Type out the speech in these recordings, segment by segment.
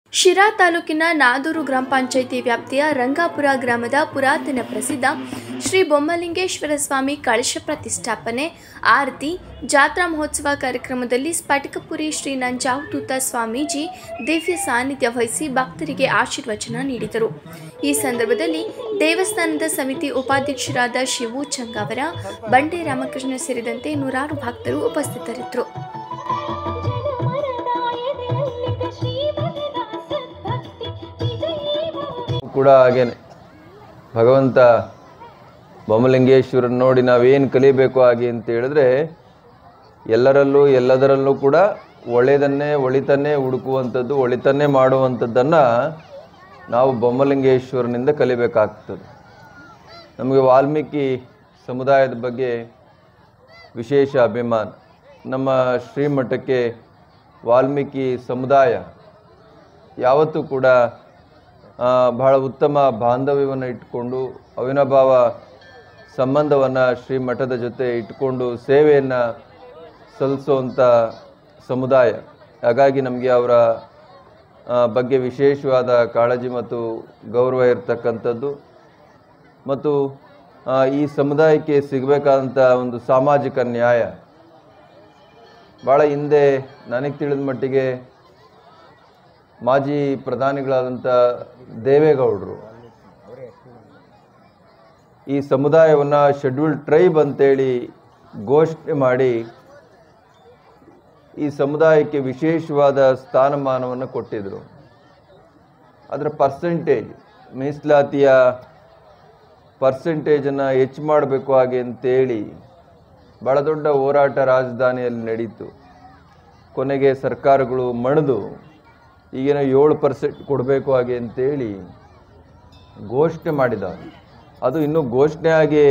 ಶಿರಾ ತಾಲೂಕಿನ ನಾದೂರು ಗ್ರಾಮ ಪಂಚಾಯಿತಿ ವ್ಯಾಪ್ತಿಯ ರಂಗಾಪುರ ಗ್ರಾಮದ ಪುರಾತನ ಪ್ರಸಿದ್ಧ ಶ್ರೀ ಬೊಮ್ಮಲಿಂಗೇಶ್ವರ ಸ್ವಾಮಿ ಕಳಶ ಪ್ರತಿಷ್ಠಾಪನೆ ಆರತಿ ಜಾತ್ರಾ ಮಹೋತ್ಸವ ಕಾರ್ಯಕ್ರಮದಲ್ಲಿ ಸ್ಫಟಿಕಪುರಿ ಶ್ರೀ ನಂಜಾವಧೂತ ಸ್ವಾಮೀಜಿ ದಿವ್ಯ ಸಾನ್ನಿಧ್ಯ ವಹಿಸಿ ಭಕ್ತರಿಗೆ ಆಶೀರ್ವಚನ ನೀಡಿದರು ಈ ಸಂದರ್ಭದಲ್ಲಿ ದೇವಸ್ಥಾನದ ಸಮಿತಿ ಉಪಾಧ್ಯಕ್ಷರಾದ ಶಿವು ಚಂಗಾವರ ಬಂಡೆ ರಾಮಕೃಷ್ಣ ಸೇರಿದಂತೆ ನೂರಾರು ಭಕ್ತರು ಉಪಸ್ಥಿತರಿದ್ದರು ಕೂಡ ಹಾಗೇನೆ ಭಗವಂತ ಬೊಮ್ಮಲಿಂಗೇಶ್ವರನ ನೋಡಿ ನಾವೇನು ಕಲಿಬೇಕು ಹಾಗೆ ಅಂತ ಹೇಳಿದ್ರೆ ಎಲ್ಲರಲ್ಲೂ ಎಲ್ಲದರಲ್ಲೂ ಕೂಡ ಒಳ್ಳೆಯದನ್ನೇ ಒಳಿತನ್ನೇ ಹುಡುಕುವಂಥದ್ದು ಒಳಿತನ್ನೇ ಮಾಡುವಂಥದ್ದನ್ನು ನಾವು ಬೊಮ್ಮಲಿಂಗೇಶ್ವರನಿಂದ ಕಲಿಬೇಕಾಗ್ತದೆ ನಮಗೆ ವಾಲ್ಮೀಕಿ ಸಮುದಾಯದ ಬಗ್ಗೆ ವಿಶೇಷ ಅಭಿಮಾನ ನಮ್ಮ ಶ್ರೀಮಠಕ್ಕೆ ವಾಲ್ಮೀಕಿ ಸಮುದಾಯ ಯಾವತ್ತೂ ಕೂಡ ಆ, ಬಹಳ ಉತ್ತಮ ಬಾಂಧವ್ಯವನ್ನು ಇಟ್ಕೊಂಡು ಅವಿನಾಭಾವ ಸಂಬಂಧವನ್ನು ಶ್ರೀಮಠದ ಜೊತೆ ಇಟ್ಕೊಂಡು ಸೇವೆಯನ್ನು ಸಲ್ಲಿಸುವಂಥ ಸಮುದಾಯ ಹಾಗಾಗಿ ನಮಗೆ ಅವರ ಆ, ಬಗ್ಗೆ ವಿಶೇಷವಾದ ಕಾಳಜಿ ಮತ್ತು ಗೌರವ ಇರತಕ್ಕಂಥದ್ದು ಮತ್ತು ಆ, ಈ ಸಮುದಾಯಕ್ಕೆ ಸಿಗಬೇಕಾದಂಥ ಒಂದು ಸಾಮಾಜಿಕ ನ್ಯಾಯ ಭಾಳ ಹಿಂದೆ ನನಗೆ ತಿಳಿದ ಮಟ್ಟಿಗೆ ಮಾಜಿ ಪ್ರಧಾನಿಗಳಾದಂಥ ದೇವೇಗೌಡರು ಈ ಸಮುದಾಯವನ್ನು ಶೆಡ್ಯೂಲ್ಡ್ ಟ್ರೈಬ್ ಅಂತೇಳಿ ಘೋಷಣೆ ಮಾಡಿ ಈ ಸಮುದಾಯಕ್ಕೆ ವಿಶೇಷವಾದ ಸ್ಥಾನಮಾನವನ್ನು ಕೊಟ್ಟಿದ್ದರು ಅದರ ಪರ್ಸೆಂಟೇಜ್ ಮೀಸಲಾತಿಯ ಪರ್ಸೆಂಟೇಜನ್ನು ಹೆಚ್ಚು ಮಾಡಬೇಕು ಹಾಗೆ ಅಂತೇಳಿ ಭಾಳ ದೊಡ್ಡ ಹೋರಾಟ ರಾಜಧಾನಿಯಲ್ಲಿ ನಡೀತು ಕೊನೆಗೆ ಸರ್ಕಾರಗಳು ಮಣಿದು ಈಗೇನೋ ಏಳು ಪರ್ಸೆಂಟ್ ಕೊಡಬೇಕು ಹಾಗೆ ಅಂತೇಳಿ ಘೋಷಣೆ ಮಾಡಿದ್ದಾರೆ ಅದು ಇನ್ನೂ ಘೋಷಣೆ ಆಗಿ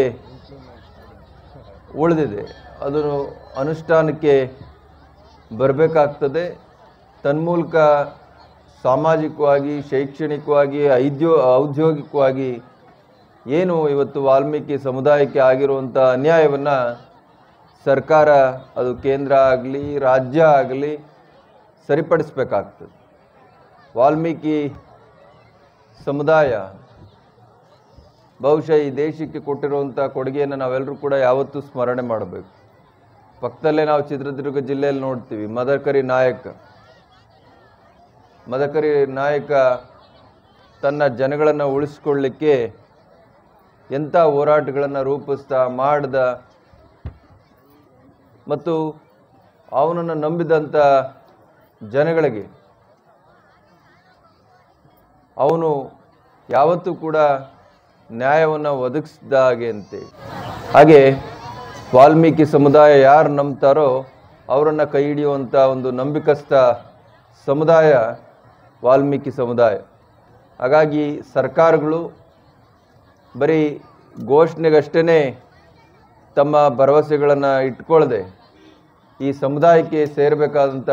ಉಳಿದಿದೆ ಅದು ಅನುಷ್ಠಾನಕ್ಕೆ ಬರಬೇಕಾಗ್ತದೆ ತನ್ಮೂಲಕ ಸಾಮಾಜಿಕವಾಗಿ ಶೈಕ್ಷಣಿಕವಾಗಿ ಐದ್ಯೋ ಔದ್ಯೋಗಿಕವಾಗಿ ಏನು ಇವತ್ತು ವಾಲ್ಮೀಕಿ ಸಮುದಾಯಕ್ಕೆ ಆಗಿರುವಂಥ ಅನ್ಯಾಯವನ್ನು ಸರ್ಕಾರ ಅದು ಕೇಂದ್ರ ಆಗಲಿ ರಾಜ್ಯ ಆಗಲಿ ಸರಿಪಡಿಸ್ಬೇಕಾಗ್ತದೆ ವಾಲ್ಮೀಕಿ ಸಮುದಾಯ ಬಹುಶಃ ಈ ದೇಶಕ್ಕೆ ಕೊಟ್ಟಿರುವಂಥ ಕೊಡುಗೆಯನ್ನು ನಾವೆಲ್ಲರೂ ಕೂಡ ಯಾವತ್ತೂ ಸ್ಮರಣೆ ಮಾಡಬೇಕು ಪಕ್ಕದಲ್ಲೇ ನಾವು ಚಿತ್ರದುರ್ಗ ಜಿಲ್ಲೆಯಲ್ಲಿ ನೋಡ್ತೀವಿ ಮದಕರಿ ನಾಯಕ ಮದಕರಿ ನಾಯಕ ತನ್ನ ಜನಗಳನ್ನು ಉಳಿಸ್ಕೊಳ್ಳಿಕ್ಕೆ ಎಂಥ ಹೋರಾಟಗಳನ್ನು ರೂಪಿಸ್ತಾ ಮಾಡ್ದ ಮತ್ತು ಅವನನ್ನು ನಂಬಿದಂಥ ಜನಗಳಿಗೆ ಅವನು ಯಾವತ್ತೂ ಕೂಡ ನ್ಯಾಯವನ್ನು ಒದಗಿಸಿದ ಹಾಗೆ ಅಂತೇಳಿ ಹಾಗೆ ವಾಲ್ಮೀಕಿ ಸಮುದಾಯ ಯಾರು ನಂಬ್ತಾರೋ ಅವರನ್ನು ಕೈ ಹಿಡಿಯುವಂಥ ಒಂದು ನಂಬಿಕಸ್ಥ ಸಮುದಾಯ ವಾಲ್ಮೀಕಿ ಸಮುದಾಯ ಹಾಗಾಗಿ ಸರ್ಕಾರಗಳು ಬರೀ ಘೋಷಣೆಗಷ್ಟೇ ತಮ್ಮ ಭರವಸೆಗಳನ್ನು ಇಟ್ಕೊಳ್ಳದೆ ಈ ಸಮುದಾಯಕ್ಕೆ ಸೇರಬೇಕಾದಂಥ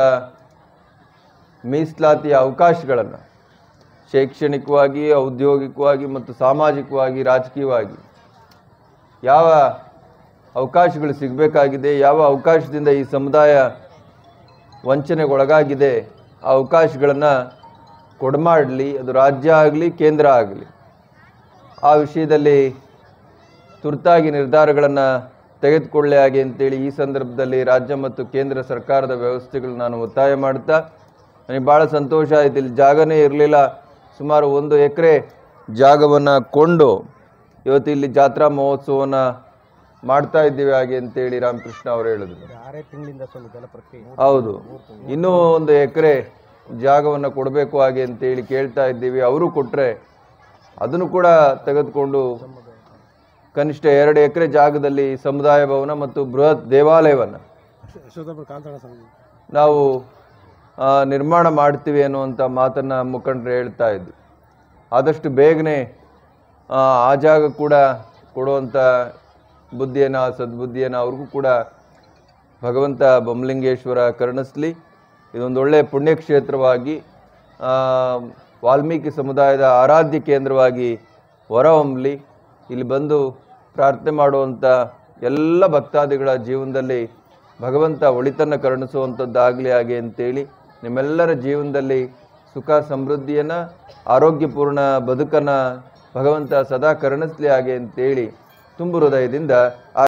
ಮೀಸಲಾತಿಯ ಅವಕಾಶಗಳನ್ನು ಶೈಕ್ಷಣಿಕವಾಗಿ ಔದ್ಯೋಗಿಕವಾಗಿ ಮತ್ತು ಸಾಮಾಜಿಕವಾಗಿ ರಾಜಕೀಯವಾಗಿ ಯಾವ ಅವಕಾಶಗಳು ಸಿಗಬೇಕಾಗಿದೆ ಯಾವ ಅವಕಾಶದಿಂದ ಈ ಸಮುದಾಯ ವಂಚನೆಗೊಳಗಾಗಿದೆ ಆ ಅವಕಾಶಗಳನ್ನು ಕೊಡಮಾಡಲಿ ಅದು ರಾಜ್ಯ ಆಗಲಿ ಕೇಂದ್ರ ಆಗಲಿ ಆ ವಿಷಯದಲ್ಲಿ ತುರ್ತಾಗಿ ನಿರ್ಧಾರಗಳನ್ನು ತೆಗೆದುಕೊಳ್ಳೆ ಹಾಗೆ ಅಂತೇಳಿ ಈ ಸಂದರ್ಭದಲ್ಲಿ ರಾಜ್ಯ ಮತ್ತು ಕೇಂದ್ರ ಸರ್ಕಾರದ ವ್ಯವಸ್ಥೆಗಳು ನಾನು ಒತ್ತಾಯ ಮಾಡ್ತಾ ನನಗೆ ಭಾಳ ಸಂತೋಷ ಆಯ್ತು ಇಲ್ಲಿ ಜಾಗನೇ ಇರಲಿಲ್ಲ ಸುಮಾರು ಒಂದು ಎಕರೆ ಜಾಗವನ್ನು ಕೊಂಡು ಇವತ್ತು ಇಲ್ಲಿ ಜಾತ್ರಾ ಮಹೋತ್ಸವವನ್ನು ಮಾಡ್ತಾ ಇದ್ದೀವಿ ಹಾಗೆ ಅಂತೇಳಿ ರಾಮಕೃಷ್ಣ ಅವರು ಹೇಳಿದ್ರು ಆರೇ ತಿಂಗಳಿಂದ ಸ್ವಲ್ಪ ಜಲಪ್ರತಿ ಹೌದು ಇನ್ನೂ ಒಂದು ಎಕರೆ ಜಾಗವನ್ನು ಕೊಡಬೇಕು ಹಾಗೆ ಅಂತೇಳಿ ಕೇಳ್ತಾ ಇದ್ದೀವಿ ಅವರು ಕೊಟ್ಟರೆ ಅದನ್ನು ಕೂಡ ತೆಗೆದುಕೊಂಡು ಕನಿಷ್ಠ ಎರಡು ಎಕರೆ ಜಾಗದಲ್ಲಿ ಸಮುದಾಯ ಭವನ ಮತ್ತು ಬೃಹತ್ ದೇವಾಲಯವನ್ನು ಯಶೋಧಪುರ ಕಾಂತಣ ಸಂಘ ನಾವು ಆ, ನಿರ್ಮಾಣ ಮಾಡ್ತೀವಿ ಅನ್ನುವಂಥ ಮಾತನ್ನು ಮುಖಂಡರು ಹೇಳ್ತಾ ಇದ್ವಿ ಆದಷ್ಟು ಬೇಗನೆ ಆ, ಆ ಜಾಗ ಕೂಡ ಕೊಡುವಂಥ ಬುದ್ಧಿಯನ್ನು ಸದ್ಬುದ್ಧಿಯನ್ನು ಅವ್ರಿಗೂ ಕೂಡ ಭಗವಂತ ಬೊಮ್ಮಲಿಂಗೇಶ್ವರ ಕರುಣಿಸ್ಲಿ ಇದೊಂದು ಒಳ್ಳೆಯ ಪುಣ್ಯಕ್ಷೇತ್ರವಾಗಿ ಆ, ವಾಲ್ಮೀಕಿ ಸಮುದಾಯದ ಆರಾಧ್ಯ ಕೇಂದ್ರವಾಗಿ ಹೊರಹೊಮ್ಮಲಿ ಇಲ್ಲಿ ಬಂದು ಪ್ರಾರ್ಥನೆ ಮಾಡುವಂಥ ಎಲ್ಲ ಭಕ್ತಾದಿಗಳ ಜೀವನದಲ್ಲಿ ಭಗವಂತ ಒಳಿತನ್ನು ಕರುಣಿಸುವಂಥದ್ದಾಗಲಿ ಹಾಗೆ ಅಂತೇಳಿ ನಿಮ್ಮೆಲ್ಲರ ಜೀವನದಲ್ಲಿ ಸುಖ ಸಮೃದ್ಧಿಯನ್ನು ಆರೋಗ್ಯಪೂರ್ಣ ಬದುಕನ್ನು ಭಗವಂತ ಸದಾ ಕರುಣಿಸ್ಲಿ ಹಾಗೆ ಅಂತೇಳಿ ತುಂಬು ಹೃದಯದಿಂದ ಆ